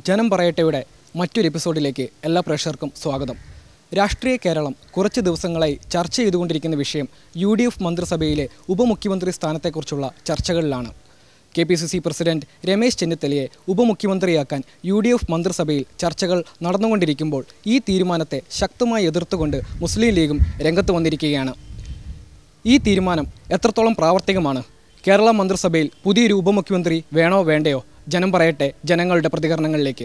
ജനം പറയട്ടെയുടെ മറ്റൊരു എപ്പിസോഡിലേക്ക് എല്ലാ പ്രേക്ഷകർക്കും സ്വാഗതം രാഷ്ട്രീയ കേരളം കുറച്ച് ദിവസങ്ങളായി ചർച്ച ചെയ്തുകൊണ്ടിരിക്കുന്ന വിഷയം യു ഡി എഫ് മന്ത്രിസഭയിലെ ഉപമുഖ്യമന്ത്രി സ്ഥാനത്തെക്കുറിച്ചുള്ള ചർച്ചകളിലാണ് K P C C president Ramesh ചെന്നിത്തലയെ ഉപമുഖ്യമന്ത്രിയാക്കാൻ യു ഡി എഫ് മന്ത്രിസഭയിൽ ചർച്ചകൾ നടന്നുകൊണ്ടിരിക്കുമ്പോൾ ഈ തീരുമാനത്തെ ശക്തമായി എതിർത്തുകൊണ്ട് മുസ്ലിം ലീഗും രംഗത്ത് വന്നിരിക്കുകയാണ് ഈ തീരുമാനം എത്രത്തോളം പ്രാവർത്തികമാണ് കേരള മന്ത്രിസഭയിൽ പുതിയൊരു ഉപമുഖ്യമന്ത്രി വേണോ വേണ്ടയോ ജനം പറയട്ടെ ജനങ്ങളുടെ പ്രതികരണങ്ങളിലേക്ക്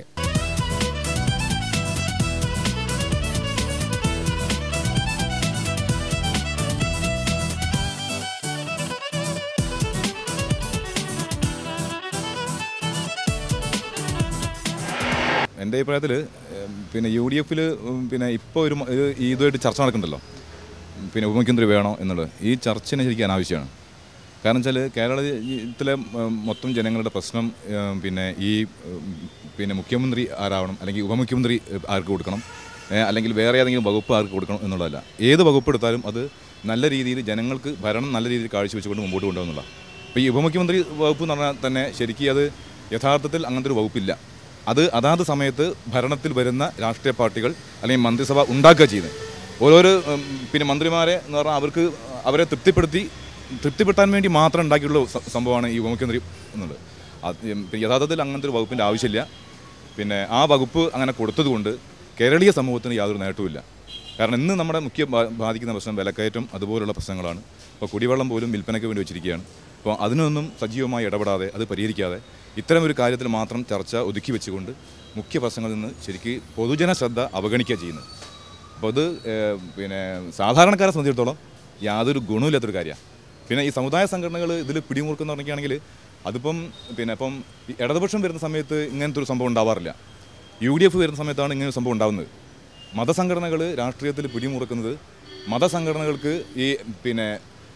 എൻ്റെ അഭിപ്രായത്തിൽ പിന്നെ യു ഡി എഫിൽ പിന്നെ ഇപ്പോൾ ഒരു മ- ഒരു ഇതുമായിട്ട് ചർച്ച നടക്കുന്നുണ്ടല്ലോ പിന്നെ ഉപമുഖ്യമന്ത്രി വേണോ എന്നുള്ളത് ഈ ചർച്ചനെ ശരിക്കും അനാവശ്യമാണ് കാരണം വെച്ചാൽ കേരളത്തിലെ ഉം, മൊത്തം ജനങ്ങളുടെ പ്രശ്നം ഉം, പിന്നെ ഈ ഉം, പിന്നെ മുഖ്യമന്ത്രി ആരാവണം അല്ലെങ്കിൽ ഉപമുഖ്യമന്ത്രി ആർക്ക് കൊടുക്കണം ഏ, അല്ലെങ്കിൽ വേറെ ഏതെങ്കിലും വകുപ്പ് ആർക്ക് കൊടുക്കണം എന്നുള്ളതല്ല ഏത് വകുപ്പ് എടുത്താലും അത് നല്ല രീതിയിൽ ജനങ്ങൾക്ക് ഭരണം നല്ല രീതിയിൽ കാഴ്ചവെച്ചുകൊണ്ട് മുമ്പോട്ട് കൊണ്ടുപോകുന്നില്ല അപ്പോൾ ഈ ഉപമുഖ്യമന്ത്രി വകുപ്പ് എന്ന് പറഞ്ഞാൽ തന്നെ ശരിക്കും അത് യഥാർത്ഥത്തിൽ അങ്ങനത്തെ ഒരു വകുപ്പില്ല അത് അതാത് സമയത്ത് ഭരണത്തിൽ വരുന്ന രാഷ്ട്രീയ പാർട്ടികൾ അല്ലെങ്കിൽ മന്ത്രിസഭ ഉണ്ടാക്കുക ചെയ്യുന്നത് ഓരോരോ ഉം, പിന്നെ മന്ത്രിമാരെ എന്ന് പറഞ്ഞാൽ അവർക്ക് അവരെ തൃപ്തിപ്പെടുത്തി തൃപ്തിപ്പെടുത്താൻ വേണ്ടി മാത്രം ഉണ്ടാക്കിയുള്ള സ- സംഭവമാണ് ഈ ഉപമുഖ്യമന്ത്രി എന്നുള്ളത് അത് ഉം, പിന്നെ യഥാർത്ഥത്തിൽ അങ്ങനത്തെ ഒരു വകുപ്പിൻ്റെ ആവശ്യമില്ല പിന്നെ ആ വകുപ്പ് അങ്ങനെ കൊടുത്തതുകൊണ്ട് കേരളീയ സമൂഹത്തിന് യാതൊരു നേട്ടവുമില്ല കാരണം ഇന്ന് നമ്മുടെ മുഖ്യ ബാ- ബാധിക്കുന്ന പ്രശ്നം വിലക്കയറ്റം അതുപോലുള്ള പ്രശ്നങ്ങളാണ് ഇപ്പോൾ കുടിവെള്ളം പോലും വിൽപ്പനയ്ക്ക് വേണ്ടി വെച്ചിരിക്കുകയാണ് അപ്പോൾ അതിനൊന്നും സജീവമായി ഇടപെടാതെ അത് പരിഹരിക്കാതെ ഇത്തരം ഒരു കാര്യത്തിൽ മാത്രം ചർച്ച ഒതുക്കി വെച്ചുകൊണ്ട് മുഖ്യ പ്രശ്നങ്ങളിൽ നിന്ന് ശരിക്ക് പൊതുജന ശ്രദ്ധ അവഗണിക്കുക ചെയ്യുന്നത് അപ്പോൾ അത് ഏഹ്, പിന്നെ സാധാരണക്കാരെ സംബന്ധിച്ചിടത്തോളം യാതൊരു ഗുണമില്ലാത്തൊരു കാര്യമാണ് പിന്നെ ഈ സമുദായ സംഘടനകൾ ഇതിൽ പിടിമുറുക്കുന്ന പറഞ്ഞിട്ടാണെങ്കിൽ അതിപ്പം പിന്നെ ഇപ്പം ഈ ഇടതുപക്ഷം വരുന്ന സമയത്ത് ഇങ്ങനത്തെ ഒരു സംഭവം ഉണ്ടാവാറില്ല യു ഡി എഫ് വരുന്ന സമയത്താണ് ഇങ്ങനെ ഒരു സംഭവം ഉണ്ടാകുന്നത് മതസംഘടനകൾ രാഷ്ട്രീയത്തിൽ പിടിമുറുക്കുന്നത് മതസംഘടനകൾക്ക് ഈ പിന്നെ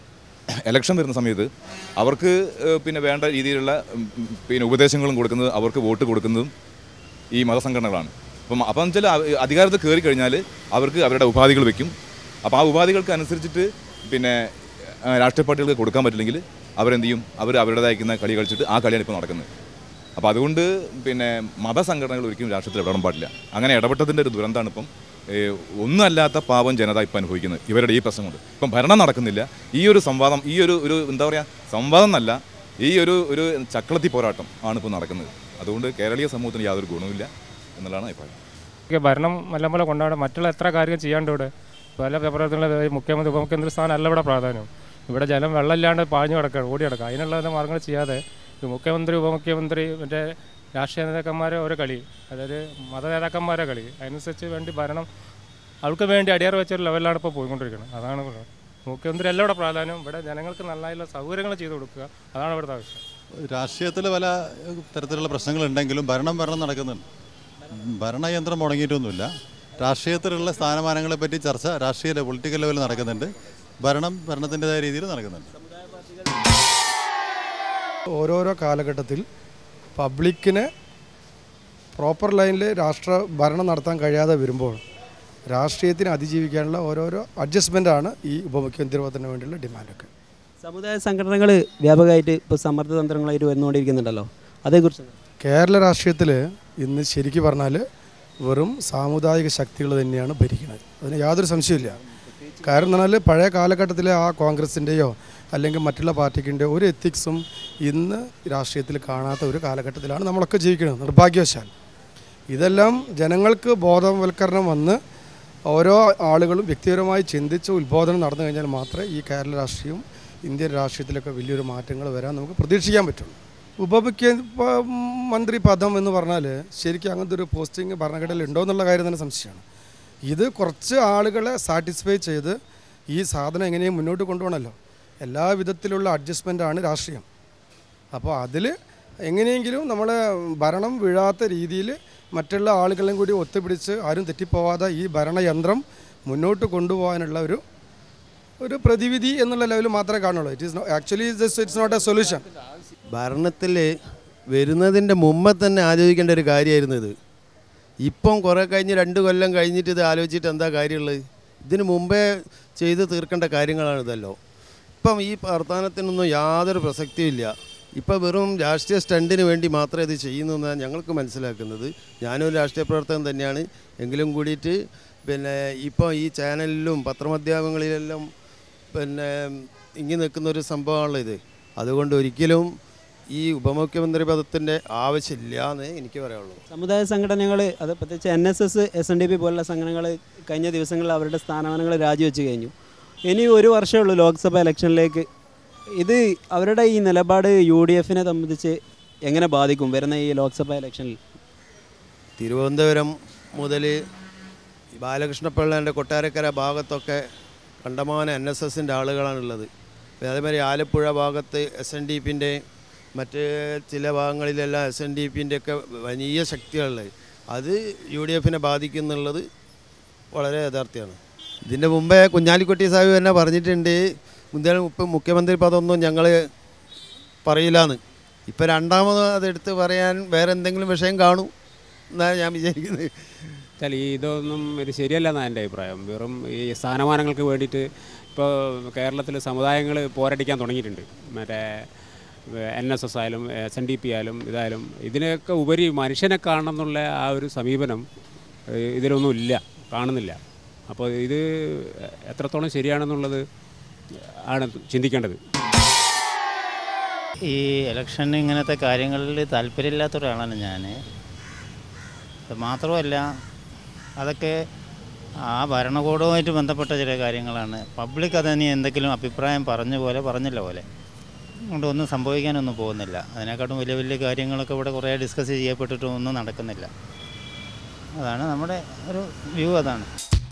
ഇലക്ഷൻ വരുന്ന സമയത്ത് അവർക്ക് ഏഹ്, പിന്നെ വേണ്ട രീതിയിലുള്ള ഉം, ഉം, പിന്നെ ഉപദേശങ്ങളും കൊടുക്കുന്നത് അവർക്ക് വോട്ട് കൊടുക്കുന്നതും ഈ മതസംഘടനകളാണ് അപ്പം അപ്പം വെച്ചാൽ അവ- അധികാരത്തിൽ കയറി കഴിഞ്ഞാൽ അവർക്ക് അവരുടെ ഉപാധികൾ വെക്കും അപ്പോൾ ആ ഉപാധികൾക്ക് അനുസരിച്ചിട്ട് പിന്നെ ആ, രാഷ്ട്രീയ പാർട്ടികൾക്ക് കൊടുക്കാൻ പറ്റില്ലെങ്കിൽ അവരെന്ത് ചെയ്യും അവർ അവരുടേതായിരിക്കുന്ന കളി കളിച്ചിട്ട് ആ കളിയാണ് ഇപ്പോൾ നടക്കുന്നത് അപ്പോൾ അതുകൊണ്ട് പിന്നെ മതസംഘടനകൾ ഒരിക്കലും രാഷ്ട്രീയത്തിൽ ഇടപെടാൻ പാടില്ല അങ്ങനെ ഇടപെട്ടതിൻ്റെ ഒരു ദുരന്തമാണ് ഇപ്പം ഏഹ്, ഒന്നുമല്ലാത്ത പാവം ജനത ഇപ്പം അനുഭവിക്കുന്നത് ഇവരുടെ ഈ പ്രശ്നം കൊണ്ട് ഇപ്പം ഭരണം നടക്കുന്നില്ല ഈ ഒരു സംവാദം ഈ ഒരു ഒരു എന്താ പറയുക സംവാദം എന്നല്ല ഈ ഒരു ഒരു ചക്കളത്തി പോരാട്ടം ആണ് ഇപ്പോൾ നടക്കുന്നത് അതുകൊണ്ട് കേരളീയ സമൂഹത്തിന് യാതൊരു ഗുണവുമില്ല എന്നുള്ളതാണ് അഭിപ്രായം ഒക്കെ ഭരണം നല്ലപോലെ കൊണ്ടാടെ മറ്റുള്ള എത്ര കാര്യം ചെയ്യാണ്ട് ഇവിടെ പല പ്രവർത്തനങ്ങളും മുഖ്യമന്ത്രി ഉപമുഖ്യമന്ത്രി സ്ഥാനം അല്ല ഇവിടെ പ്രാധാന്യം ഇവിടെ ജനം വെള്ളമില്ലാണ്ട് പാഞ്ഞു കിടക്കുക ഓടി കിടക്കുക അതിനുള്ള മാർഗ്ഗങ്ങൾ ചെയ്യാതെ ഈ മുഖ്യമന്ത്രി ഉപമുഖ്യമന്ത്രി മറ്റേ രാഷ്ട്രീയ നേതാക്കന്മാരെ ഓരോ കളി അതായത് മത നേതാക്കന്മാരെ കളി അതിനനുസരിച്ച് വേണ്ടി ഭരണം അവർക്ക് വേണ്ടി അടിയറ വെച്ചൊരു ലെവലിലാണ് ഇപ്പോൾ പോയിക്കൊണ്ടിരിക്കുന്നത് അതാണ് ഇവിടെ. മുഖ്യമന്ത്രി അല്ല ഇവിടെ പ്രാധാന്യം ഇവിടെ ജനങ്ങൾക്ക് നന്നായുള്ള സൗകര്യങ്ങൾ ചെയ്തു കൊടുക്കുക അതാണ് ഇവിടുത്തെ ആവശ്യം രാഷ്ട്രീയത്തിൽ പല തരത്തിലുള്ള പ്രശ്നങ്ങളുണ്ടെങ്കിലും ഭരണം ഭരണം നടക്കുന്നുണ്ട് ഭരണയന്ത്രം മുടങ്ങിയിട്ടൊന്നുമില്ല രാഷ്ട്രീയത്തിലുള്ള സ്ഥാനമാനങ്ങളെ പറ്റി ചർച്ച രാഷ്ട്രീയ പൊളിറ്റിക്കൽ ലെവലിൽ നടക്കുന്നുണ്ട് ഭരണം ഭരണത്തിൻ്റെതായ രീതിയിൽ നടക്കുന്നുണ്ട് ഓരോരോ കാലഘട്ടത്തിൽ പബ്ലിക്കിന് പ്രോപ്പർ ലൈനിൽ രാഷ്ട്ര ഭരണം നടത്താൻ കഴിയാതെ വരുമ്പോൾ രാഷ്ട്രീയത്തിന് അതിജീവിക്കാനുള്ള ഓരോരോ അഡ്ജസ്റ്റ്മെൻ്റാണ് ഈ ഉപമുഖ്യമന്ത്രി പദത്തിന് വേണ്ടിയുള്ള ഡിമാൻഡൊക്കെ സമുദായ സംഘടനകൾ വ്യാപകമായിട്ട് ഇപ്പോൾ സമ്മർദ്ദ തന്ത്രങ്ങളായിട്ട് വന്നുകൊണ്ടിരിക്കുന്നുണ്ടല്ലോ അതേക്കുറിച്ച് കേരള രാഷ്ട്രീയത്തിൽ ഇന്ന് ശരിക്കും പറഞ്ഞാൽ വെറും സാമുദായിക ശക്തികൾ തന്നെയാണ് ഭരിക്കുന്നത് അതിന് യാതൊരു സംശയമില്ല കാരണം എന്ന് പറഞ്ഞാൽ പഴയ കാലഘട്ടത്തിലെ ആ കോൺഗ്രസിൻ്റെയോ അല്ലെങ്കിൽ മറ്റുള്ള പാർട്ടിക്കിൻ്റെയോ ഒരു എത്തിക്സും ഇന്ന് രാഷ്ട്രീയത്തിൽ കാണാത്ത ഒരു കാലഘട്ടത്തിലാണ് നമ്മളൊക്കെ ജീവിക്കുന്നത് നിർഭാഗ്യവശാൽ ഇതെല്ലാം ജനങ്ങൾക്ക് ബോധവൽക്കരണം വന്ന് ഓരോ ആളുകളും വ്യക്തിപരമായി ചിന്തിച്ച് ഉത്ബോധനം നടന്നു കഴിഞ്ഞാൽ മാത്രമേ ഈ കേരള രാഷ്ട്രീയവും ഇന്ത്യൻ രാഷ്ട്രീയത്തിലൊക്കെ വലിയൊരു മാറ്റങ്ങൾ വരാൻ നമുക്ക് പ്രതീക്ഷിക്കാൻ പറ്റുള്ളൂ ഉപമുഖ്യമന്ത്രി പദം എന്ന് പറഞ്ഞാൽ ശരിക്കും അങ്ങനത്തെ ഒരു പോസ്റ്റിംഗ് ഭരണഘടനയിൽ ഉണ്ടോ എന്നുള്ള കാര്യം തന്നെ സംശയമാണ് ഇത് കുറച്ച് ആളുകളെ സാറ്റിസ്ഫൈ ചെയ്ത് ഈ സാധനം എങ്ങനെയും മുന്നോട്ട് കൊണ്ടുപോകണമല്ലോ എല്ലാ വിധത്തിലുള്ള അഡ്ജസ്റ്റ്മെൻ്റാണ് രാഷ്ട്രീയം അപ്പോൾ അതിൽ എങ്ങനെയെങ്കിലും നമ്മളെ ഭരണം വീഴാത്ത രീതിയിൽ മറ്റുള്ള ആളുകളെയും കൂടി ഒത്തുപിടിച്ച് ആരും തെറ്റിപ്പോവാതെ ഈ ഭരണയന്ത്രം മുന്നോട്ട് കൊണ്ടുപോകാനുള്ള ഒരു ഒരു പ്രതിവിധി എന്നുള്ള ലെവലിൽ മാത്രമേ കാണുള്ളൂ it is actually it's not a solution ഭരണത്തിൽ വരുന്നതിൻ്റെ മുമ്പ് തന്നെ ആലോചിക്കേണ്ട ഒരു കാര്യമായിരുന്നു ഇത് ഇപ്പം കുറേ കഴിഞ്ഞ് രണ്ട് കൊല്ലം കഴിഞ്ഞിട്ട് ഇത് ആലോചിച്ചിട്ട് എന്താ കാര്യമുള്ളത് ഇതിന് മുമ്പേ ചെയ്ത് തീർക്കേണ്ട കാര്യങ്ങളാണ് ഇതല്ലോ ഇപ്പം ഈ വർത്തമാനത്തിനൊന്നും യാതൊരു പ്രസക്തിയും ഇല്ല ഇപ്പോൾ വെറും രാഷ്ട്രീയ സ്റ്റണ്ടിന് വേണ്ടി മാത്രമേ ഇത് ചെയ്യുന്നു എന്നാണ് ഞങ്ങൾക്ക് മനസ്സിലാക്കുന്നത് ഞാനൊരു രാഷ്ട്രീയ പ്രവർത്തകൻ തന്നെയാണ് എങ്കിലും കൂടിയിട്ട് പിന്നെ ഇപ്പോൾ ഈ ചാനലിലും പത്രമാധ്യമങ്ങളിലെല്ലാം പിന്നെ ഇങ്ങി നിൽക്കുന്ന ഒരു സംഭവമാണല്ലോ ഇത് അതുകൊണ്ട് ഒരിക്കലും ഈ ഉപമുഖ്യമന്ത്രി പദത്തിൻ്റെ ആവശ്യമില്ല എന്ന് എനിക്ക് പറയാനുള്ളൂ സമുദായ സംഘടനകൾ അത് പ്രത്യേകിച്ച് N S S S N D P പോലുള്ള സംഘടനകൾ കഴിഞ്ഞ ദിവസങ്ങളിൽ അവരുടെ സ്ഥാനമാനങ്ങൾ രാജിവെച്ച് കഴിഞ്ഞു ഇനി ഒരു വർഷമേ ഉള്ളൂ ലോക്സഭ ഇലക്ഷനിലേക്ക് ഇത് അവരുടെ ഈ നിലപാട് യു ഡി എഫിനെ സംബന്ധിച്ച് എങ്ങനെ ബാധിക്കും വരുന്ന ഈ ലോക്സഭ ഇലക്ഷനിൽ തിരുവനന്തപുരം മുതൽ ബാലകൃഷ്ണപിള്ളേൻ്റെ കൊട്ടാരക്കര ഭാഗത്തൊക്കെ കണ്ടമാനം എൻ എസ് എസിൻ്റെ ആളുകളാണുള്ളത് പിന്നെ അതേമാതിരി ആലപ്പുഴ ഭാഗത്ത് എസ് എൻ ഡി പിൻ്റെ മറ്റ് ചില ഭാഗങ്ങളിലെല്ലാം എസ് എൻ ഡി പിൻ്റെ ഒക്കെ വലിയ ശക്തികളുള്ളത് അത് യു ഡി എഫിനെ ബാധിക്കുന്നുള്ളത് വളരെ യഥാർത്ഥ്യമാണ് ഇതിൻ്റെ മുമ്പേ കുഞ്ഞാലിക്കുട്ടി സാഹിബ് തന്നെ പറഞ്ഞിട്ടുണ്ട് മുന്തേ ഇപ്പം മുഖ്യമന്ത്രി പദമൊന്നും ഞങ്ങൾ പറയില്ലാന്ന് ഇപ്പം രണ്ടാമത് അതെടുത്ത് പറയാൻ വേറെ എന്തെങ്കിലും വിഷയം കാണും എന്നാണ് ഞാൻ വിചാരിക്കുന്നത് വെച്ചാൽ ഈ ഇതൊന്നും ഇത് ശരിയല്ല എന്നാണ് എൻ്റെ അഭിപ്രായം വെറും ഈ സ്ഥാനമാനങ്ങൾക്ക് വേണ്ടിയിട്ട് ഇപ്പോൾ കേരളത്തിൽ സമുദായങ്ങൾ പോരടിക്കാൻ തുടങ്ങിയിട്ടുണ്ട് മറ്റേ എൻ എസ് എസ് ആയാലും എസ് എൻ ഡി പി ആയാലും ഇതായാലും ഇതിനൊക്കെ ഉപരി മനുഷ്യനെ കാണണം എന്നുള്ള ആ ഒരു സമീപനം ഏഹ്, ഇതിലൊന്നും ഇല്ല കാണുന്നില്ല അപ്പോൾ ഇത് എത്രത്തോളം ശരിയാണെന്നുള്ളത് ആണ് ചിന്തിക്കേണ്ടത് ഈ ഇലക്ഷൻ ഇങ്ങനത്തെ കാര്യങ്ങളിൽ താല്പര്യമില്ലാത്ത ഒരാളാണ് ഞാൻ മാത്രമല്ല അതൊക്കെ ആ ഭരണകൂടവുമായിട്ട് ബന്ധപ്പെട്ട ചില കാര്യങ്ങളാണ് പബ്ലിക് അതിന് എന്തെങ്കിലും അഭിപ്രായം പറഞ്ഞ പോലെ പറഞ്ഞില്ല പോലെ അതുകൊണ്ട് ഒന്നും സംഭവിക്കാനൊന്നും പോകുന്നില്ല അതിനെക്കാട്ടും വലിയ വലിയ കാര്യങ്ങളൊക്കെ ഇവിടെ കുറേ ഡിസ്കസ് ചെയ്യപ്പെട്ടിട്ടും ഒന്നും നടക്കുന്നില്ല അതാണ് നമ്മുടെ ഒരു വ്യൂ അതാണ്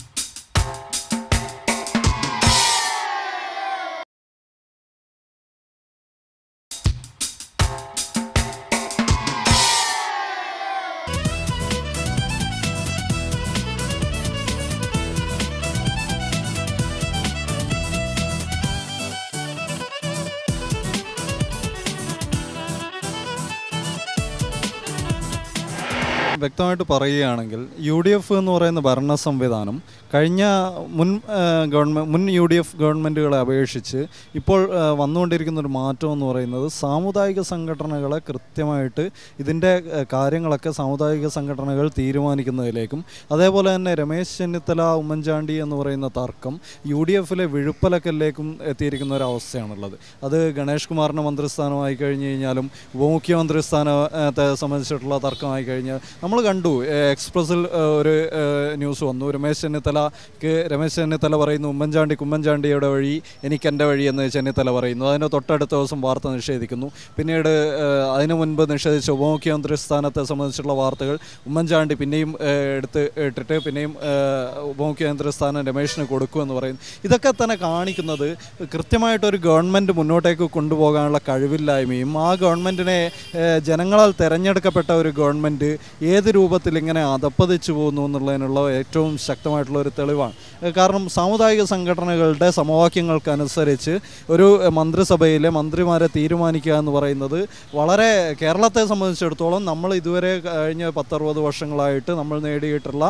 വ്യക്തമായിട്ട് പറയുകയാണെങ്കിൽ യു ഡി എഫ് എന്ന് പറയുന്ന ഭരണ സംവിധാനം കഴിഞ്ഞ മുൻ ഗവൺമെൻറ് മുൻ യു ഡി എഫ് ഗവൺമെൻറ്റുകളെ അപേക്ഷിച്ച് ഇപ്പോൾ ആ, വന്നുകൊണ്ടിരിക്കുന്ന ഒരു മാറ്റം എന്ന് പറയുന്നത് സാമുദായിക സംഘടനകളെ കൃത്യമായിട്ട് ഇതിൻ്റെ ആ, കാര്യങ്ങളൊക്കെ സാമുദായിക സംഘടനകൾ തീരുമാനിക്കുന്നതിലേക്കും അതേപോലെ തന്നെ രമേശ് ചെന്നിത്തല ഉമ്മൻചാണ്ടി എന്ന് പറയുന്ന തർക്കം യു ഡി എഫിലെ വിഴുപ്പലക്കലിലേക്കും എത്തിയിരിക്കുന്ന ഒരു അവസ്ഥയാണുള്ളത് അത് ഗണേഷ് കുമാറിൻ്റെ മന്ത്രിസ്ഥാനമായി കഴിഞ്ഞ് കഴിഞ്ഞാലും ഉപമുഖ്യമന്ത്രി സ്ഥാനത്തെ സംബന്ധിച്ചിട്ടുള്ള തർക്കമായി കഴിഞ്ഞാൽ നമ്മൾ കണ്ടു ഏഹ് എക്സ്പ്രസിൽ ഏഹ് ഒരു ഏഹ് ന്യൂസ് വന്നു രമേശ് ചെന്നിത്തലക്ക് രമേശ് ചെന്നിത്തല പറയുന്നു ഉമ്മൻചാണ്ടിക്ക് ഉമ്മൻചാണ്ടിയുടെ വഴി എനിക്ക് എൻ്റെ വഴി എന്ന് ചെന്നിത്തല പറയുന്നു അതിന് തൊട്ടടുത്ത ദിവസം വാർത്ത നിഷേധിക്കുന്നു പിന്നീട് ഏഹ് അതിനു മുൻപ് നിഷേധിച്ച ഉപമുഖ്യമന്ത്രി സ്ഥാനത്തെ സംബന്ധിച്ചുള്ള വാർത്തകൾ ഉമ്മൻചാണ്ടി പിന്നെയും ഏഹ് എടുത്ത് ഇട്ടിട്ട് പിന്നെയും ഏഹ് ഉപമുഖ്യമന്ത്രി സ്ഥാനം രമേശിന് കൊടുക്കുമെന്ന് പറയുന്നു ഇതൊക്കെ തന്നെ കാണിക്കുന്നത് കൃത്യമായിട്ടൊരു ഗവൺമെൻറ് മുന്നോട്ടേക്ക് കൊണ്ടുപോകാനുള്ള കഴിവില്ലായ്മയും ആ ഗവൺമെൻറ്റിനെ ഏഹ് ജനങ്ങളാൽ തിരഞ്ഞെടുക്കപ്പെട്ട ഒരു ഗവൺമെൻറ് ഏത് രൂപത്തിൽ ഇങ്ങനെ അധപ്പതിച്ചു പോകുന്നു എന്നുള്ളതിനുള്ള ഏറ്റവും ശക്തമായിട്ടുള്ള ഒരു തെളിവാണ് ഏഹ് കാരണം സാമുദായിക സംഘടനകളുടെ സമവാക്യങ്ങൾക്കനുസരിച്ച് ഒരു ഏഹ് മന്ത്രിസഭയിലെ മന്ത്രിമാരെ തീരുമാനിക്കുക എന്ന് പറയുന്നത് വളരെ കേരളത്തെ സംബന്ധിച്ചിടത്തോളം നമ്മൾ ഇതുവരെ കഴിഞ്ഞ പത്തറുപത് വർഷങ്ങളായിട്ട് നമ്മൾ നേടിയിട്ടുള്ള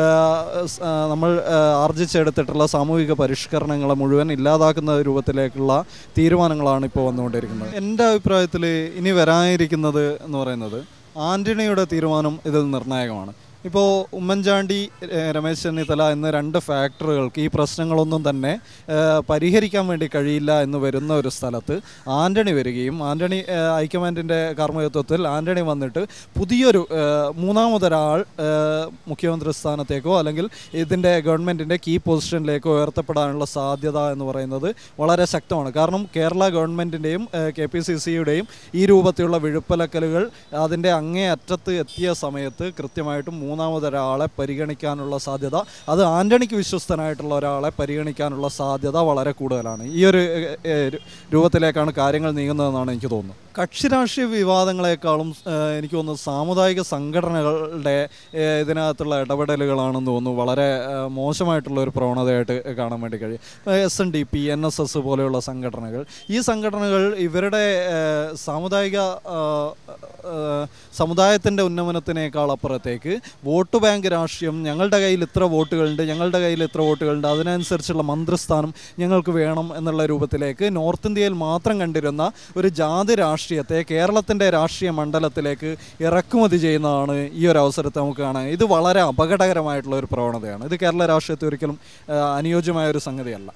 ഏഹ് സ്- ആ, നമ്മൾ ഏഹ് ആർജിച്ചെടുത്തിട്ടുള്ള സാമൂഹിക പരിഷ്കരണങ്ങളെ മുഴുവൻ ഇല്ലാതാക്കുന്ന രൂപത്തിലേക്കുള്ള തീരുമാനങ്ങളാണ് ഇപ്പോൾ വന്നുകൊണ്ടിരിക്കുന്നത് എൻ്റെ അഭിപ്രായത്തിൽ ഇനി വരാനിരിക്കുന്നത് എന്ന് പറയുന്നത് ആൻ്റണിയുടെ തീരുമാനം ഇതിൽ നിർണായകമാണ് ഇപ്പോൾ ഉമ്മൻചാണ്ടി ഏഹ് രമേശ് ചെന്നിത്തല എന്ന രണ്ട് ഫാക്ടറുകൾക്ക് ഈ പ്രശ്നങ്ങളൊന്നും തന്നെ ഏഹ് പരിഹരിക്കാൻ വേണ്ടി കഴിയില്ല എന്ന് വരുന്ന ഒരു സ്ഥലത്ത് ആൻ്റണി വരികയും ആൻ്റണി ഏഹ് ഹൈക്കമാൻഡിൻ്റെ കർമ്മയുത്വത്തിൽ ആൻ്റണി വന്നിട്ട് പുതിയൊരു ഏഹ് മൂന്നാമതൊരാൾ ഏഹ് മുഖ്യമന്ത്രി സ്ഥാനത്തേക്കോ അല്ലെങ്കിൽ ഇതിൻ്റെ ഗവൺമെൻറ്റിൻ്റെ കീ പൊസിഷനിലേക്കോ ഉയർത്തപ്പെടാനുള്ള സാധ്യത എന്ന് പറയുന്നത് വളരെ ശക്തമാണ് കാരണം കേരള ഗവൺമെൻറ്റിൻ്റെയും കെ പി സി സിയുടെയും ഈ രൂപത്തിലുള്ള വിഴുപ്പലക്കലുകൾ അതിൻ്റെ അങ്ങേ അറ്റത്ത് എത്തിയ സമയത്ത് കൃത്യമായിട്ടും മൂന്നാമതൊരാളെ പരിഗണിക്കാനുള്ള സാധ്യത അത് ആൻ്റണിക്ക് വിശ്വസ്തനായിട്ടുള്ള ഒരാളെ പരിഗണിക്കാനുള്ള സാധ്യത വളരെ കൂടുതലാണ് ഈ ഒരു ഏഹ്, ഏഹ്, രൂപത്തിലേക്കാണ് കാര്യങ്ങൾ നീങ്ങുന്നതെന്നാണ് എനിക്ക് തോന്നുന്നത് കക്ഷി രാഷ്ട്രീയ വിവാദങ്ങളെക്കാളും ഏഹ്, എനിക്ക് തോന്നുന്നു സാമുദായിക സംഘടനകളുടെ ഏഹ്, ഇതിനകത്തുള്ള ഇടപെടലുകളാണെന്ന് തോന്നുന്നു വളരെ ഏഹ്, മോശമായിട്ടുള്ള ഒരു പ്രവണതയായിട്ട് കാണാൻ വേണ്ടി കഴിയും S N D P N S S പോലെയുള്ള സംഘടനകൾ ഈ സംഘടനകൾ ഇവരുടെ ഏഹ്, സാമുദായിക ഏഹ്, സമുദായത്തിൻ്റെ ഉന്നമനത്തിനേക്കാൾ അപ്പുറത്തേക്ക് വോട്ട് ബാങ്ക് രാഷ്ട്രീയം ഞങ്ങളുടെ കയ്യിൽ ഇത്ര വോട്ടുകളുണ്ട് ഞങ്ങളുടെ കയ്യിൽ ഇത്ര വോട്ടുകളുണ്ട് അതിനനുസരിച്ചുള്ള മന്ത്രിസ്ഥാനം ഞങ്ങൾക്ക് വേണം എന്നുള്ള രൂപത്തിലേക്ക് നോർത്ത് ഇന്ത്യയിൽ മാത്രം കണ്ടിരുന്ന ഒരു ജാതി രാഷ്ട്രീയത്തെ കേരളത്തിൻ്റെ രാഷ്ട്രീയ മണ്ഡലത്തിലേക്ക് ഇറക്കുമതി ചെയ്യുന്നതാണ് ഈ ഒരു അവസരത്തെ നമുക്ക് കാണാൻ ഇത് വളരെ അപകടകരമായിട്ടുള്ള ഒരു പ്രവണതയാണ് ഇത് കേരള രാഷ്ട്രീയത്തിൽ ഒരിക്കലും ആ, അനുയോജ്യമായ ഒരു സംഗതിയല്ല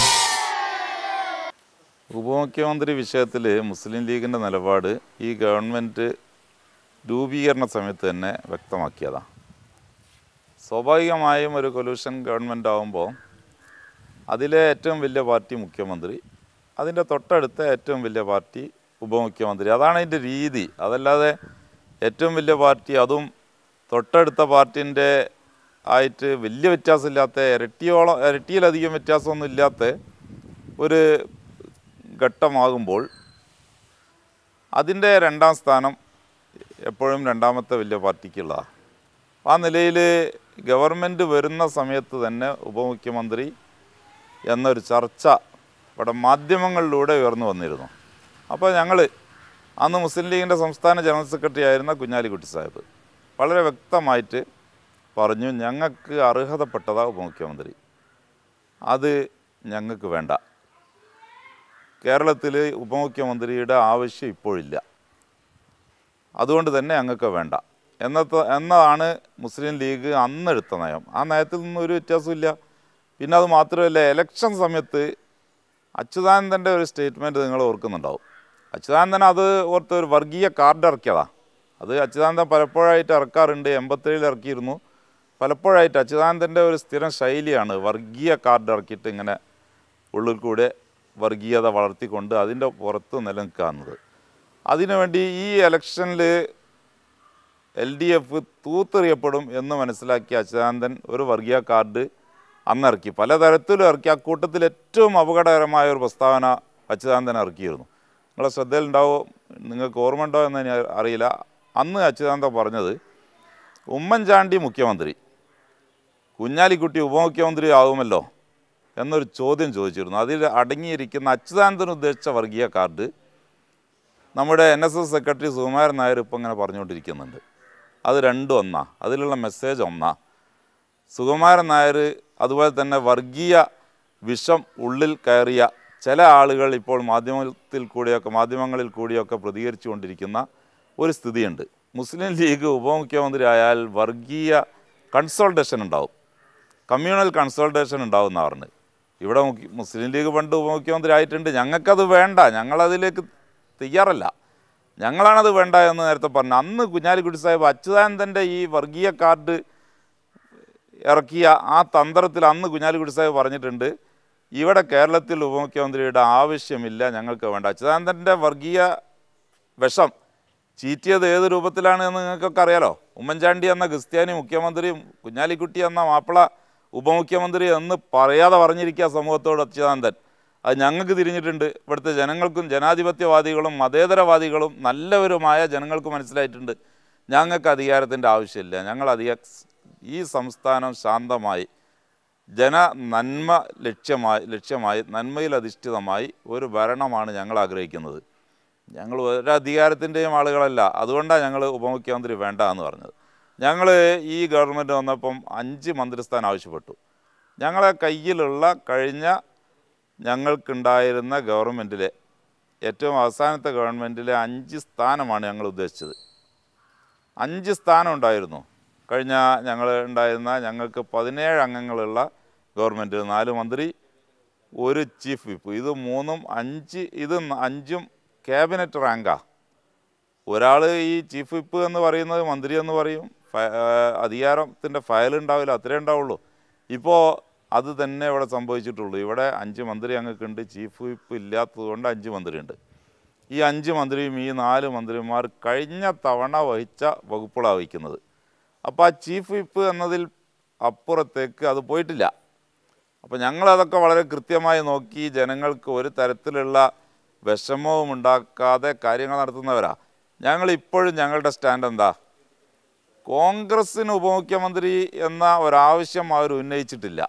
ഉപമുഖ്യമന്ത്രി വിഷയത്തിൽ മുസ്ലിം ലീഗിൻ്റെ നിലപാട് ഈ ഗവൺമെൻറ് രൂപീകരണ സമയത്ത് തന്നെ വ്യക്തമാക്കിയതാണ് സ്വാഭാവികമായും ഒരു കൊലൂഷൻ ഗവൺമെൻറ് ആകുമ്പോൾ അതിലെ ഏറ്റവും വലിയ പാർട്ടി മുഖ്യമന്ത്രി അതിൻ്റെ തൊട്ടടുത്ത ഏറ്റവും വലിയ പാർട്ടി ഉപമുഖ്യമന്ത്രി അതാണ് അതിൻ്റെ രീതി അതല്ലാതെ ഏറ്റവും വലിയ പാർട്ടി അതും തൊട്ടടുത്ത പാർട്ടിൻ്റെ ആയിട്ട് വലിയ വ്യത്യാസമില്ലാത്ത ഇരട്ടിയോളം ഇരട്ടിയിലധികം വ്യത്യാസമൊന്നും ഇല്ലാത്ത ഒരു ഘട്ടമാകുമ്പോൾ അതിൻ്റെ രണ്ടാം സ്ഥാനം എപ്പോഴും രണ്ടാമത്തെ വലിയ പാർട്ടിക്കുള്ളതാണ് ആ നിലയിൽ ഗവൺമെൻറ് വരുന്ന സമയത്ത് തന്നെ ഉപമുഖ്യമന്ത്രി എന്നൊരു ചർച്ച ഇവിടെ മാധ്യമങ്ങളിലൂടെ ഉയർന്നു വന്നിരുന്നു അപ്പോൾ ഞങ്ങൾ അന്ന് മുസ്ലിം ലീഗിൻ്റെ സംസ്ഥാന ജനറൽ സെക്രട്ടറി ആയിരുന്ന കുഞ്ഞാലിക്കുട്ടി സാഹിബ് വളരെ വ്യക്തമായിട്ട് പറഞ്ഞു ഞങ്ങൾക്ക് അർഹതപ്പെട്ടതാ ഉപമുഖ്യമന്ത്രി അത് ഞങ്ങൾക്ക് വേണ്ട കേരളത്തിൽ ഉപമുഖ്യമന്ത്രിയുടെ ആവശ്യം ഇപ്പോഴില്ല അതുകൊണ്ട് തന്നെ ഞങ്ങൾക്ക് വേണ്ട എന്നത്തെ എന്നതാണ് മുസ്ലിം ലീഗ് അന്നെടുത്ത നയം ആ നയത്തിൽ നിന്നും ഒരു വ്യത്യാസമില്ല പിന്നെ അത് മാത്രമല്ല ഇലക്ഷൻ സമയത്ത് അച്യുതാനന്ദൻ്റെ ഒരു സ്റ്റേറ്റ്മെൻറ്റ് നിങ്ങൾ ഓർക്കുന്നുണ്ടാവും അച്യുതാനന്ദൻ അത് ഓർത്ത് ഒരു വർഗീയ കാർഡ് ഇറക്കിയതാണ് അത് അച്യുതാനന്ദൻ പലപ്പോഴായിട്ട് ഇറക്കാറുണ്ട് എൺപത്തേഴിൽ ഇറക്കിയിരുന്നു പലപ്പോഴായിട്ട് അച്യുതാനന്ദൻ്റെ ഒരു സ്ഥിരം ശൈലിയാണ് വർഗീയ കാർഡ് ഇറക്കിയിട്ട് ഇങ്ങനെ ഉള്ളിൽ കൂടെ വർഗീയത വളർത്തിക്കൊണ്ട് അതിൻ്റെ പുറത്ത് നിലനിൽക്കുന്നത് അതിനുവേണ്ടി ഈ ഇലക്ഷനിൽ എൽ ഡി എഫ് തൂത്തെറിയപ്പെടും എന്ന് മനസ്സിലാക്കിയ അച്യുതാനന്ദൻ ഒരു വർഗീയ കാർഡ് അന്നിറക്കി പലതരത്തിലും ഇറക്കി ആ കൂട്ടത്തിൽ ഏറ്റവും അപകടകരമായ ഒരു പ്രസ്താവന അച്യുതാനന്ദൻ ഇറക്കിയിരുന്നു നിങ്ങളെ ശ്രദ്ധയിലുണ്ടാവോ നിങ്ങൾക്ക് ഓർമ്മ ഉണ്ടോ എന്ന് ഞാൻ അറിയില്ല അന്ന് അച്യുതാനന്ദൻ പറഞ്ഞത് ഉമ്മൻചാണ്ടി മുഖ്യമന്ത്രി കുഞ്ഞാലിക്കുട്ടി ഉപമുഖ്യമന്ത്രി ആകുമല്ലോ എന്നൊരു ചോദ്യം ചോദിച്ചിരുന്നു അതിൽ അടങ്ങിയിരിക്കുന്ന അച്യുതാനന്ദൻ ഉദ്ദേശിച്ച വർഗീയ കാർഡ് നമ്മുടെ N S S secretary Sukumaran Nair ഇപ്പം ഇങ്ങനെ പറഞ്ഞുകൊണ്ടിരിക്കുന്നുണ്ട് അത് രണ്ടും ഒന്നാ അതിലുള്ള മെസ്സേജ് ഒന്നാ സുകുമാരൻ നായർ അതുപോലെ തന്നെ വർഗീയ വിഷം ഉള്ളിൽ കയറിയ ചില ആളുകൾ ഇപ്പോൾ മാധ്യമത്തിൽ കൂടിയൊക്കെ മാധ്യമങ്ങളിൽ കൂടിയൊക്കെ പ്രതികരിച്ചു കൊണ്ടിരിക്കുന്ന ഒരു സ്ഥിതിയുണ്ട് മുസ്ലിം ലീഗ് ഉപമുഖ്യമന്ത്രി ആയാൽ വർഗീയ കൺസൾട്ടേഷൻ ഉണ്ടാവും കമ്മ്യൂണൽ കൺസൾട്ടേഷൻ ഉണ്ടാവും എന്നാണ് പറഞ്ഞത് ഇവിടെ മുഖ്യ- മുസ്ലിം ലീഗ് പണ്ട് ഉപമുഖ്യമന്ത്രി ആയിട്ടുണ്ട് ഞങ്ങൾക്കത് വേണ്ട ഞങ്ങളതിലേക്ക് തയ്യാറല്ല ഞങ്ങളാണത് വേണ്ട എന്ന് നേരത്തെ പറഞ്ഞു അന്ന് കുഞ്ഞാലിക്കുട്ടി സാഹിബ് അച്യുതാനന്ദൻ്റെ ഈ വർഗീയ കാർഡ് ഇറക്കിയ ആ തന്ത്രത്തിൽ അന്ന് കുഞ്ഞാലിക്കുട്ടി സാഹിബ് പറഞ്ഞിട്ടുണ്ട് ഇവിടെ കേരളത്തിൽ ഉപമുഖ്യമന്ത്രിയുടെ ആവശ്യമില്ല ഞങ്ങൾക്ക് വേണ്ട അച്യുതാനന്ദൻ്റെ വർഗീയ വിഷം ചീറ്റിയത് ഏത് രൂപത്തിലാണ് എന്ന് നിങ്ങൾക്കൊക്കെ അറിയാലോ ഉമ്മൻചാണ്ടി എന്ന ക്രിസ്ത്യാനി മുഖ്യമന്ത്രിയും കുഞ്ഞാലിക്കുട്ടി എന്ന മാപ്പിള ഉപമുഖ്യമന്ത്രി എന്ന് പറയാതെ പറഞ്ഞിരിക്കുക സമൂഹത്തോട് അച്യുതാനന്ദൻ അത് ഞങ്ങൾക്ക് തിരിഞ്ഞിട്ടുണ്ട് ഇവിടുത്തെ ജനങ്ങൾക്കും ജനാധിപത്യവാദികളും മതേതരവാദികളും നല്ലവരുമായ ജനങ്ങൾക്ക് മനസ്സിലായിട്ടുണ്ട് ഞങ്ങൾക്ക് അധികാരത്തിൻ്റെ ആവശ്യമില്ല ഞങ്ങൾ അധിക ഈ സംസ്ഥാനം ശാന്തമായി ജന നന്മ ലക്ഷ്യമായി ലക്ഷ്യമായി നന്മയിൽ അധിഷ്ഠിതമായി ഒരു ഭരണമാണ് ഞങ്ങൾ ആഗ്രഹിക്കുന്നത് ഞങ്ങൾ ഒരു അധികാരത്തിൻ്റെയും ആളുകളല്ല അതുകൊണ്ടാണ് ഞങ്ങൾ ഉപമുഖ്യമന്ത്രി വേണ്ട എന്ന് പറഞ്ഞത് ഞങ്ങൾ ഈ ഗവൺമെൻറ് വന്നപ്പം അഞ്ച് മന്ത്രിസ്ഥാനം ആവശ്യപ്പെട്ടു ഞങ്ങളെ കയ്യിലുള്ള കഴിഞ്ഞ ഞങ്ങൾക്കുണ്ടായിരുന്ന ഗവൺമെൻറ്റിലെ ഏറ്റവും അവസാനത്തെ ഗവൺമെൻറ്റിലെ അഞ്ച് സ്ഥാനമാണ് ഞങ്ങൾ ഉദ്ദേശിച്ചത് അഞ്ച് സ്ഥാനം ഉണ്ടായിരുന്നു കഴിഞ്ഞ ഞങ്ങൾ ഉണ്ടായിരുന്ന ഞങ്ങൾക്ക് പതിനേഴ് അംഗങ്ങളുള്ള ഗവൺമെൻറ് നാല് മന്ത്രി ഒരു ചീഫ് വിപ്പ് ഇത് മൂന്നും അഞ്ച് ഇത് ന- അഞ്ചും ക്യാബിനറ്റ് റാങ്കാ ഒരാൾ ഈ ചീഫ് വിപ്പ് എന്ന് പറയുന്നത് മന്ത്രി എന്ന് പറയും ഫ- ആ, അധികാരത്തിൻ്റെ ഫയൽ ഉണ്ടാവില്ല അത്രേ ഉണ്ടാവുള്ളൂ ഇപ്പോൾ അത് തന്നെ ഇവിടെ സംഭവിച്ചിട്ടുള്ളൂ ഇവിടെ അഞ്ച് മന്ത്രി ഞങ്ങൾക്കുണ്ട് ചീഫ് വിപ്പ് ഇല്ലാത്തത് കൊണ്ട് അഞ്ച് മന്ത്രിയുണ്ട് ഈ അഞ്ച് മന്ത്രിയും ഈ നാല് മന്ത്രിമാർ കഴിഞ്ഞ തവണ വഹിച്ച വകുപ്പുകളാണ് വഹിക്കുന്നത് അപ്പോൾ ആ ചീഫ് വിപ്പ് എന്നതിൽ അപ്പുറത്തേക്ക് അത് പോയിട്ടില്ല അപ്പോൾ ഞങ്ങളതൊക്കെ വളരെ കൃത്യമായി നോക്കി ജനങ്ങൾക്ക് ഒരു തരത്തിലുള്ള വിഷമവും ഉണ്ടാക്കാതെ കാര്യങ്ങൾ നടത്തുന്നവരാ ഞങ്ങൾ ഇപ്പോഴും ഞങ്ങളുടെ സ്റ്റാൻഡ് എന്താ കോൺഗ്രസ്സിന് ഉപമുഖ്യമന്ത്രി എന്ന ഒരാവശ്യം അവർ ഉന്നയിച്ചിട്ടില്ല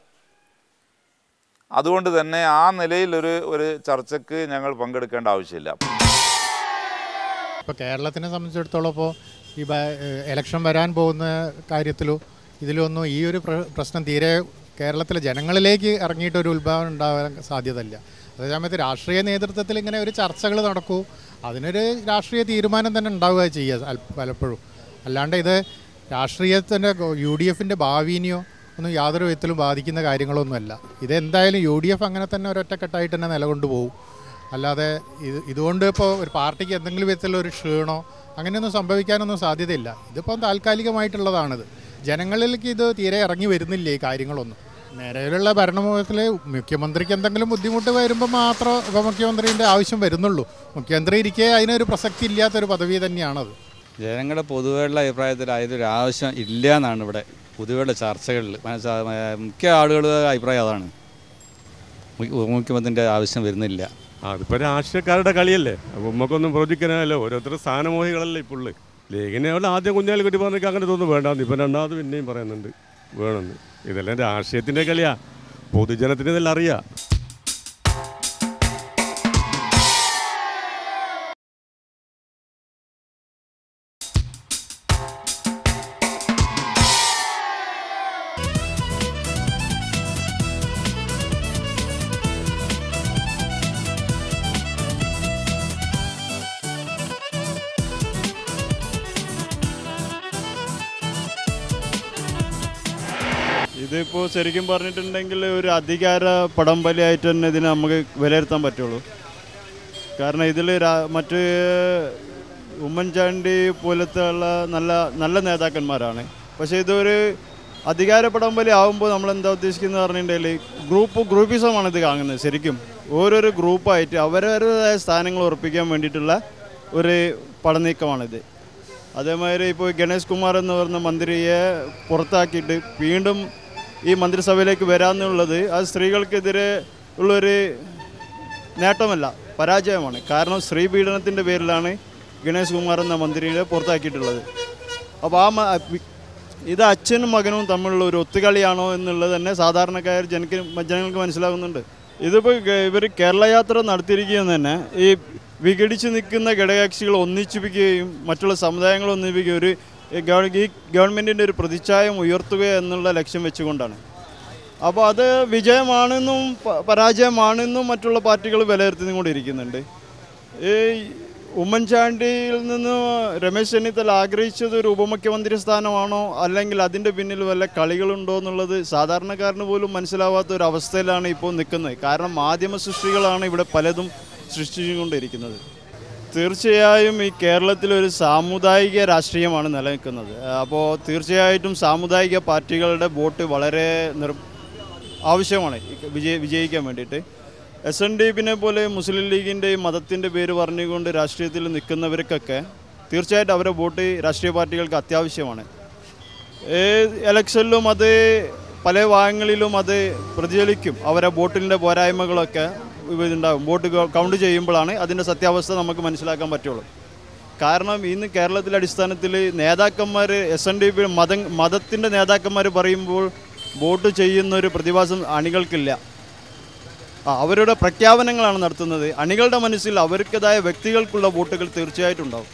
അതുകൊണ്ട് തന്നെ ആ നിലയിൽ ഒരു ഒരു ചർച്ചയ്ക്ക് ഞങ്ങൾ പങ്കെടുക്കേണ്ട ആവശ്യമില്ല ഇപ്പോൾ കേരളത്തിനെ സംബന്ധിച്ചിടത്തോളം ഇപ്പോൾ ഈ എലക്ഷൻ വരാൻ പോകുന്ന കാര്യത്തിലോ ഇതിലൊന്നും ഈ ഒരു പ്ര- പ്രശ്നം തീരെ കേരളത്തിലെ ജനങ്ങളിലേക്ക് ഇറങ്ങിയിട്ടൊരു ഉത്ഭവം ഉണ്ടാകാൻ സാധ്യതയില്ല അതേ സമയത്ത് രാഷ്ട്രീയ നേതൃത്വത്തിൽ ഇങ്ങനെ ഒരു ചർച്ചകൾ നടക്കൂ അതിനൊരു രാഷ്ട്രീയ തീരുമാനം തന്നെ ഉണ്ടാവുക ചെയ്യുക അൽ- പലപ്പോഴും അല്ലാണ്ട് ഇത് രാഷ്ട്രീയത്തിൻ്റെ യു ഡി എഫിൻ്റെ ഭാവിനെയോ ഒന്നും യാതൊരു വിധത്തിലും ബാധിക്കുന്ന കാര്യങ്ങളൊന്നുമല്ല ഇതെന്തായാലും യു ഡി എഫ് അങ്ങനെ തന്നെ ഒരൊറ്റക്കെട്ടായിട്ട് തന്നെ നിലകൊണ്ടു പോകും അല്ലാതെ ഇത് ഇതുകൊണ്ട് ഇപ്പോൾ ഒരു പാർട്ടിക്ക് എന്തെങ്കിലും വിധത്തിലുള്ള ഒരു ക്ഷീണോ അങ്ങനെയൊന്നും സംഭവിക്കാനൊന്നും സാധ്യതയില്ല ഇതിപ്പം താൽക്കാലികമായിട്ടുള്ളതാണിത് ജനങ്ങളിലേക്ക് ഇത് തീരെ ഇറങ്ങി വരുന്നില്ല ഈ കാര്യങ്ങളൊന്നും നിലവിലുള്ള ഭരണമുഖത്തിൽ മുഖ്യമന്ത്രിക്ക് എന്തെങ്കിലും ബുദ്ധിമുട്ട് വരുമ്പോൾ മാത്രം ഉപമുഖ്യമന്ത്രിൻ്റെ ആവശ്യം വരുന്നുള്ളൂ മുഖ്യമന്ത്രി ഇരിക്കെ അതിനൊരു പ്രസക്തി ഇല്ലാത്തൊരു പദവി തന്നെയാണത് ജനങ്ങളുടെ പൊതുവെയുള്ള അഭിപ്രായത്തിൽ അതൊരു ആവശ്യം ഇല്ല എന്നാണ് ഇവിടെ പൊതുവെയുള്ള ചർച്ചകളിൽ മനസ്സിലാ മിക്ക ആളുകളുടെ അഭിപ്രായം അതാണ് മു- ഉപമുഖ്യമന്ത്രിൻ്റെ ആവശ്യം വരുന്നില്ല അതിപ്പോൾ രാഷ്ട്രീയക്കാരുടെ കളിയല്ലേ അപ്പോൾ നമുക്കൊന്നും പ്രവചിക്കാനല്ലോ ഓരോരുത്തർ സ്ഥാനമോഹികളല്ലേ ഇപ്പോൾ ഉള്ളത് ലേഖനയോട് ആദ്യം കുഞ്ഞാലി കുട്ടി പറഞ്ഞേക്ക് അങ്ങനെ തോന്നുന്നു വേണ്ടാന്ന് ഇപ്പം രണ്ടാമത് പിന്നെയും പറയുന്നുണ്ട് വേണമെന്ന് ഇതെല്ലാം രാഷ്ട്രീയത്തിൻ്റെ കളിയാ പൊതുജനത്തിന് ഇതെല്ലാം അറിയാം ഇതിപ്പോൾ ശരിക്കും പറഞ്ഞിട്ടുണ്ടെങ്കിൽ ഒരു അധികാര പടംവലിയായിട്ട് തന്നെ ഇതിനെ നമുക്ക് വിലയിരുത്താൻ പറ്റുള്ളൂ കാരണം ഇതിൽ മറ്റ് ഉമ്മൻചാണ്ടി പോലത്തെ ഉള്ള നല്ല നല്ല നേതാക്കന്മാരാണ് പക്ഷേ ഇതൊരു അധികാര പടംവലി ആകുമ്പോൾ നമ്മൾ എന്താ ഉദ്ദേശിക്കുന്നത് പറഞ്ഞിട്ടുണ്ടെങ്കിൽ ഗ്രൂപ്പ് ഗ്രൂപ്പിസമാണ് ഇത് കാണുന്നത് ശരിക്കും ഓരോരോ ഗ്രൂപ്പായിട്ട് അവരവരുടേതായ സ്ഥാനങ്ങൾ ഉറപ്പിക്കാൻ വേണ്ടിയിട്ടുള്ള ഒരു പടനീക്കമാണിത് അതേമാതിരി ഇപ്പോൾ ഗണേഷ് കുമാർ എന്ന് പറഞ്ഞ മന്ത്രിയെ പുറത്താക്കിയിട്ട് വീണ്ടും ഈ മന്ത്രിസഭയിലേക്ക് വരാമെന്നുള്ളത് അത് സ്ത്രീകൾക്കെതിരെ ഉള്ളൊരു നേട്ടമല്ല പരാജയമാണ് കാരണം സ്ത്രീ പീഡനത്തിൻ്റെ പേരിലാണ് ഗണേഷ് കുമാർ എന്ന മന്ത്രിയെ പുറത്താക്കിയിട്ടുള്ളത് അപ്പോൾ ആ മ- ഇത് അച്ഛനും മകനും തമ്മിലുള്ള ഒരു ഒത്തുകളിയാണോ എന്നുള്ളത് തന്നെ സാധാരണക്കാർ ജനക്ക് ജനങ്ങൾക്ക് മനസ്സിലാകുന്നുണ്ട് ഇതിപ്പോൾ ഇവർ കേരള യാത്ര നടത്തിയിരിക്കുന്നത് തന്നെ ഈ വിഘടിച്ച് നിൽക്കുന്ന ഘടകകക്ഷികൾ ഒന്നിച്ചിപ്പിക്കുകയും മറ്റുള്ള സമുദായങ്ങൾ ഒന്നിപ്പിക്കുകയും ഒരു ഈ ഗവ- ഈ ഗവൺമെൻറ്റിൻ്റെ ഒരു പ്രതിച്ഛായം ഉയർത്തുക എന്നുള്ള ലക്ഷ്യം വെച്ചുകൊണ്ടാണ് അപ്പോൾ അത് വിജയമാണെന്നും പ- പരാജയമാണെന്നും മറ്റുള്ള പാർട്ടികൾ വിലയിരുത്തിക്കൊണ്ടിരിക്കുന്നുണ്ട് ഈ ഉമ്മൻചാണ്ടിയിൽ നിന്ന് രമേശ് ചെന്നിത്തല ആഗ്രഹിച്ചത് ഒരു ഉപമുഖ്യമന്ത്രി സ്ഥാനമാണോ അല്ലെങ്കിൽ അതിൻ്റെ പിന്നിൽ വല്ല കളികളുണ്ടോ എന്നുള്ളത് സാധാരണക്കാരന് പോലും മനസ്സിലാവാത്ത ഒരു അവസ്ഥയിലാണ് ഇപ്പോൾ നിൽക്കുന്നത് കാരണം മാധ്യമ സൃഷ്ടികളാണ് ഇവിടെ പലതും സൃഷ്ടിച്ചുകൊണ്ടിരിക്കുന്നത് തീർച്ചയായും ഈ കേരളത്തിൽ ഒരു സാമുദായിക രാഷ്ട്രീയമാണ് നിലനിൽക്കുന്നത് അപ്പോൾ തീർച്ചയായിട്ടും സാമുദായിക പാർട്ടികളുടെ വോട്ട് വളരെ നിർ ആവശ്യമാണ് ഈ വിജയ വിജയിക്കാൻ വേണ്ടിയിട്ട് എസ് എൻ ഡി പിന്നെ പോലെ മുസ്ലിം ലീഗിൻ്റെയും മതത്തിൻ്റെ പേര് പറഞ്ഞുകൊണ്ട് രാഷ്ട്രീയത്തിൽ നിൽക്കുന്നവർക്കൊക്കെ തീർച്ചയായിട്ടും അവരുടെ വോട്ട് രാഷ്ട്രീയ പാർട്ടികൾക്ക് അത്യാവശ്യമാണ് ഏത് ഇലക്ഷനിലും അത് പല ഭാഗങ്ങളിലും അത് പ്രതിഫലിക്കും അവരെ വോട്ടിൻ്റെ പോരായ്മകളൊക്കെ ഇതുണ്ടാകും വോട്ട് ക- കൗണ്ട് ചെയ്യുമ്പോഴാണ് അതിൻ്റെ സത്യാവസ്ഥ നമുക്ക് മനസ്സിലാക്കാൻ പറ്റുള്ളൂ കാരണം ഇന്ന് കേരളത്തിലെ അടിസ്ഥാനത്തിൽ നേതാക്കന്മാർ എസ് എൻ ഡി പി മത മതത്തിൻ്റെ നേതാക്കന്മാർ പറയുമ്പോൾ വോട്ട് ചെയ്യുന്ന ഒരു പ്രതിഭാസം അണികൾക്കില്ല ആ, അവരുടെ പ്രഖ്യാപനങ്ങളാണ് നടത്തുന്നത് അണികളുടെ മനസ്സിൽ അവർക്കതായ വ്യക്തികൾക്കുള്ള വോട്ടുകൾ തീർച്ചയായിട്ടും ഉണ്ടാവും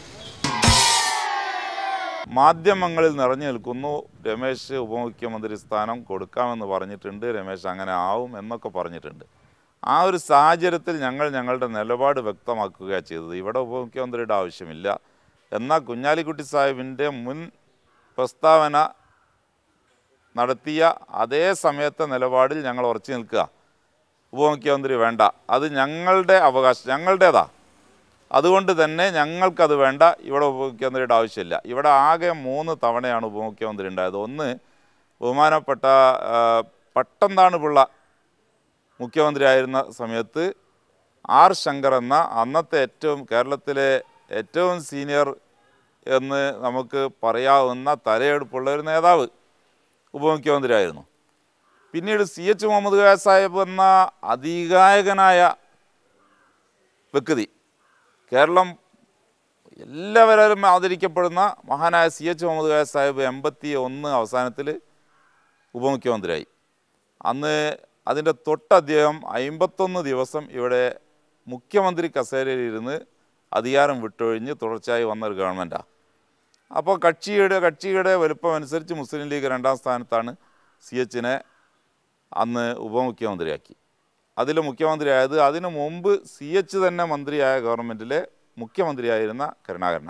മാധ്യമങ്ങളിൽ നിറഞ്ഞു നിൽക്കുന്നു രമേശ് ഉപമുഖ്യമന്ത്രി സ്ഥാനം കൊടുക്കാമെന്ന് പറഞ്ഞിട്ടുണ്ട് രമേശ് അങ്ങനെ ആവും എന്നൊക്കെ പറഞ്ഞിട്ടുണ്ട് ആ ഒരു സാഹചര്യത്തിൽ ഞങ്ങൾ ഞങ്ങളുടെ നിലപാട് വ്യക്തമാക്കുകയാണ് ചെയ്തത് ഇവിടെ ഉപമുഖ്യമന്ത്രിയുടെ ആവശ്യമില്ല എന്നാൽ കുഞ്ഞാലിക്കുട്ടി സാഹിബിൻ്റെ മുൻ പ്രസ്താവന നടത്തിയ അതേ സമയത്തെ നിലപാടിൽ ഞങ്ങൾ ഉറച്ചു നിൽക്കുക ഉപമുഖ്യമന്ത്രി വേണ്ട അത് ഞങ്ങളുടെ അവകാശം ഞങ്ങളുടേതാ അതുകൊണ്ട് തന്നെ ഞങ്ങൾക്കത് വേണ്ട ഇവിടെ ഉപമുഖ്യമന്ത്രിയുടെ ആവശ്യമില്ല ഇവിടെ ആകെ മൂന്ന് തവണയാണ് ഉപമുഖ്യമന്ത്രി ഉണ്ടായത് ഒന്ന് ബഹുമാനപ്പെട്ട ആ, പട്ടംതാണ് പിള്ള മുഖ്യമന്ത്രിയായിരുന്ന സമയത്ത് ആർ ശങ്കർ എന്ന അന്നത്തെ ഏറ്റവും കേരളത്തിലെ ഏറ്റവും സീനിയർ എന്ന് നമുക്ക് പറയാവുന്ന തലയെടുപ്പുള്ള ഒരു നേതാവ് ഉപമുഖ്യമന്ത്രിയായിരുന്നു പിന്നീട് സി എച്ച് മുഹമ്മദ് ഖാൻ സാഹിബ് എന്ന അതികായകനായ വ്യക്തി കേരളം എല്ലാവരും ആദരിക്കപ്പെടുന്ന മഹാനായ സി എച്ച് മുഹമ്മദ് ഖാൻ സാഹിബ് എൺപത്തി ഒന്ന് അവസാനത്തിൽ ഉപമുഖ്യമന്ത്രിയായി അന്ന് അതിൻ്റെ തൊട്ട് അദ്ദേഹം അമ്പത്തൊന്ന് ദിവസം ഇവിടെ മുഖ്യമന്ത്രി കസേരയിൽ ഇരുന്ന് അധികാരം വിട്ടൊഴിഞ്ഞ് തുടർച്ചയായി വന്നൊരു ഗവൺമെൻറ്റാണ് അപ്പോൾ കക്ഷിയുടെ കക്ഷിയുടെ വലുപ്പം അനുസരിച്ച് മുസ്ലിം ലീഗ് രണ്ടാം സ്ഥാനത്താണ് സി എച്ചിനെ അന്ന് ഉപമുഖ്യമന്ത്രിയാക്കി അതിൽ മുഖ്യമന്ത്രിയായത് അതിനു മുമ്പ് സി എച്ച് തന്നെ മന്ത്രിയായ ഗവൺമെൻറ്റിലെ മുഖ്യമന്ത്രിയായിരുന്ന കരുണാകരനാണ്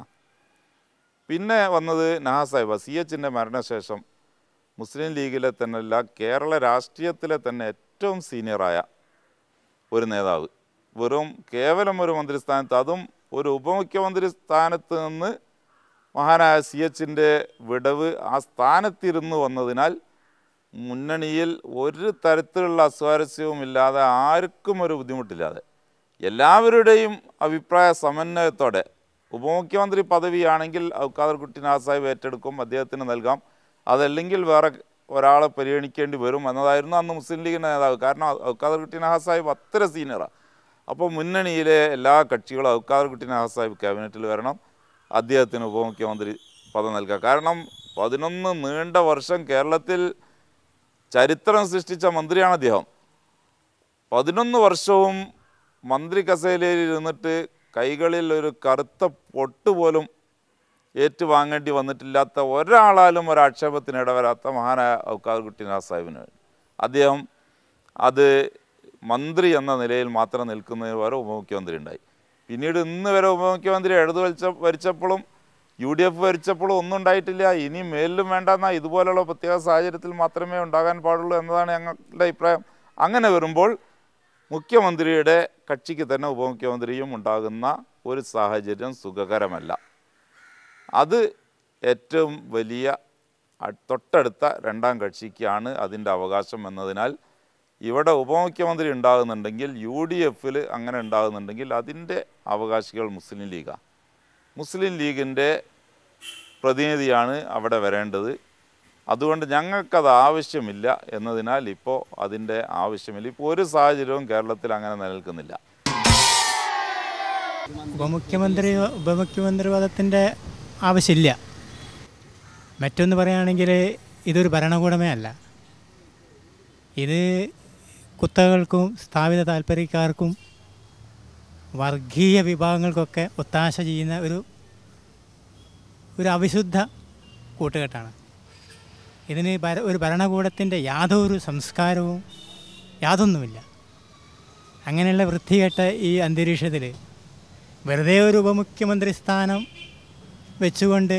പിന്നെ വന്നത് നഹാസ് സാഹിബ സി എച്ചിൻ്റെ മരണശേഷം മുസ്ലിം ലീഗിലെ തന്നെയല്ല കേരള രാഷ്ട്രീയത്തിലെ തന്നെ ഏറ്റവും സീനിയറായ ഒരു നേതാവ് വെറും കേവലം ഒരു മന്ത്രിസ്ഥാനത്ത് അതും ഒരു ഉപമുഖ്യമന്ത്രി സ്ഥാനത്ത് നിന്ന് മഹാനായ സി എച്ചിൻ്റെ വിടവ് ആ സ്ഥാനത്തിരുന്ന് വന്നതിനാൽ മുന്നണിയിൽ ഒരു തരത്തിലുള്ള അസ്വാരസ്യവും ഇല്ലാതെ ആർക്കും ഒരു ബുദ്ധിമുട്ടില്ലാതെ എല്ലാവരുടെയും അഭിപ്രായ സമന്വയത്തോടെ ഉപമുഖ്യമന്ത്രി പദവിയാണെങ്കിൽ ഖാദർ കുട്ടി നാസാഹിബ് ഏറ്റെടുക്കും അദ്ദേഹത്തിന് നൽകാം അതല്ലെങ്കിൽ വേറെ ഒരാളെ പരിഗണിക്കേണ്ടി വരും എന്നതായിരുന്നു അന്ന് മുസ്ലിം ലീഗിൻ്റെ നേതാവ് കാരണം ഖാദർ കുട്ടി നഹാസ് സാഹിബ് അത്ര സീനിയറാണ് അപ്പോൾ മുന്നണിയിലെ എല്ലാ കക്ഷികളും ഖാദർ കുട്ടി നഹാസ് സാഹിബ് ക്യാബിനറ്റിൽ വരണം അദ്ദേഹത്തിന് ഉപമുഖ്യമന്ത്രി പദം നൽകുക കാരണം പതിനൊന്ന് നീണ്ട വർഷം കേരളത്തിൽ ചരിത്രം സൃഷ്ടിച്ച മന്ത്രിയാണ് അദ്ദേഹം പതിനൊന്ന് വർഷവും മന്ത്രി കസേലയിൽ ഇരുന്നിട്ട് കൈകളിൽ ഒരു കറുത്ത പൊട്ട് പോലും ഏറ്റുവാങ്ങേണ്ടി വന്നിട്ടില്ലാത്ത ഒരാളാലും ഒരു ആക്ഷേപത്തിന് ഇടവരാത്ത മഹാനായ ഔക്കാദ് കുട്ടി നാസ് സാഹിബിന് വേണ്ടി അദ്ദേഹം അത് മന്ത്രി എന്ന നിലയിൽ മാത്രം നിൽക്കുന്നതിന് വരെ ഉപമുഖ്യമന്ത്രി ഉണ്ടായി പിന്നീട് ഇന്ന് വരെ ഉപമുഖ്യമന്ത്രി എഴുതു വലിച്ച ഭരിച്ചപ്പോഴും യു ഡി എഫ് ഭരിച്ചപ്പോഴും ഒന്നും ഉണ്ടായിട്ടില്ല ഇനി മേലിലും വേണ്ടെന്ന ഇതുപോലുള്ള പ്രത്യേക സാഹചര്യത്തിൽ മാത്രമേ ഉണ്ടാകാൻ പാടുള്ളൂ എന്നതാണ് ഞങ്ങളുടെ അഭിപ്രായം അങ്ങനെ വരുമ്പോൾ മുഖ്യമന്ത്രിയുടെ കക്ഷിക്ക് തന്നെ ഉപമുഖ്യമന്ത്രിയും ഉണ്ടാകുന്ന ഒരു സാഹചര്യം സുഖകരമല്ല അത് ഏറ്റവും വലിയ അ- തൊട്ടടുത്ത രണ്ടാം കക്ഷിക്കാണ് അതിൻ്റെ അവകാശം എന്നതിനാൽ ഇവിടെ ഉപമുഖ്യമന്ത്രി ഉണ്ടാകുന്നുണ്ടെങ്കിൽ യു ഡി എഫിൽ അങ്ങനെ ഉണ്ടാകുന്നുണ്ടെങ്കിൽ അതിൻ്റെ അവകാശികൾ മുസ്ലിം ലീഗാണ് മുസ്ലിം ലീഗിൻ്റെ പ്രതിനിധിയാണ് അവിടെ വരേണ്ടത് അതുകൊണ്ട് ഞങ്ങൾക്കത് ആവശ്യമില്ല എന്നതിനാൽ ഇപ്പോൾ അതിൻ്റെ ആവശ്യമില്ല ഇപ്പോൾ ഒരു സാഹചര്യവും കേരളത്തിൽ അങ്ങനെ നിലനിൽക്കുന്നില്ല ഉപമുഖ്യമന്ത്രി ഉപമുഖ്യമന്ത്രി പദത്തിൻ്റെ ആവശ്യമില്ല മറ്റൊന്ന് പറയുകയാണെങ്കിൽ ഇതൊരു ഭരണകൂടമേ അല്ല ഇത് കുത്തകൾക്കും സ്ഥാപിത താല്പര്യക്കാർക്കും വർഗീയ വിഭാഗങ്ങൾക്കൊക്കെ ഒത്താശ ചെയ്യുന്ന ഒരു ഒരു അവിശുദ്ധ കൂട്ടുകെട്ടാണ് ഇതിന് ഭര ഒരു ഭരണകൂടത്തിൻ്റെ യാതൊരു സംസ്കാരവും യാതൊന്നുമില്ല അങ്ങനെയുള്ള വൃത്തികെട്ട ഈ അന്തരീക്ഷത്തിൽ വെറുതെ ഒരു ഉപമുഖ്യമന്ത്രി സ്ഥാനം വെച്ചുകൊണ്ട്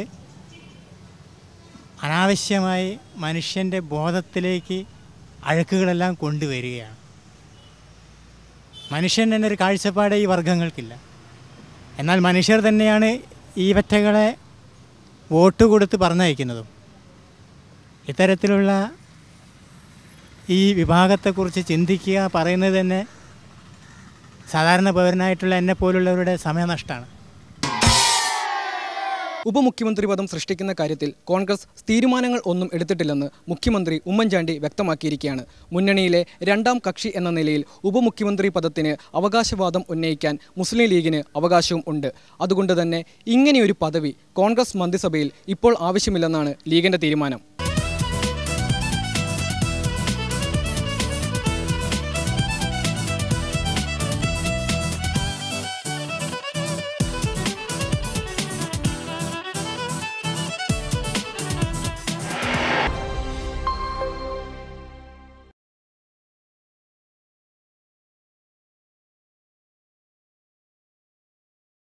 അനാവശ്യമായി മനുഷ്യൻ്റെ ബോധത്തിലേക്ക് അഴുക്കുകളെല്ലാം കൊണ്ടുവരികയാണ് മനുഷ്യൻ എന്നൊരു കാഴ്ചപ്പാട് ഈ വർഗങ്ങൾക്കില്ല എന്നാൽ മനുഷ്യർ തന്നെയാണ് ഈ വറ്റകളെ വോട്ട് കൊടുത്ത് പറഞ്ഞയക്കുന്നതും ഇത്തരത്തിലുള്ള ഈ വിഭാഗത്തെക്കുറിച്ച് ചിന്തിക്കുക പറയുന്നത് തന്നെ സാധാരണ പൗരനായിട്ടുള്ള എന്നെ പോലുള്ളവരുടെ സമയനഷ്ടമാണ് ഉപമുഖ്യമന്ത്രി പദം സൃഷ്ടിക്കുന്ന കാര്യത്തിൽ കോൺഗ്രസ് തീരുമാനങ്ങൾ ഒന്നും എടുത്തിട്ടില്ലെന്ന് മുഖ്യമന്ത്രി ഉമ്മൻചാണ്ടി വ്യക്തമാക്കിയിരിക്കുകയാണ് മുന്നണിയിലെ രണ്ടാം കക്ഷി എന്ന നിലയിൽ ഉപമുഖ്യമന്ത്രി പദത്തിന് അവകാശവാദം ഉന്നയിക്കാൻ മുസ്ലിം ലീഗിന് അവകാശവും ഉണ്ട് അതുകൊണ്ട് തന്നെ ഇങ്ങനെയൊരു പദവി കോൺഗ്രസ് മന്ത്രിസഭയിൽ ഇപ്പോൾ ആവശ്യമില്ലെന്നാണ് ലീഗിന്റെ തീരുമാനം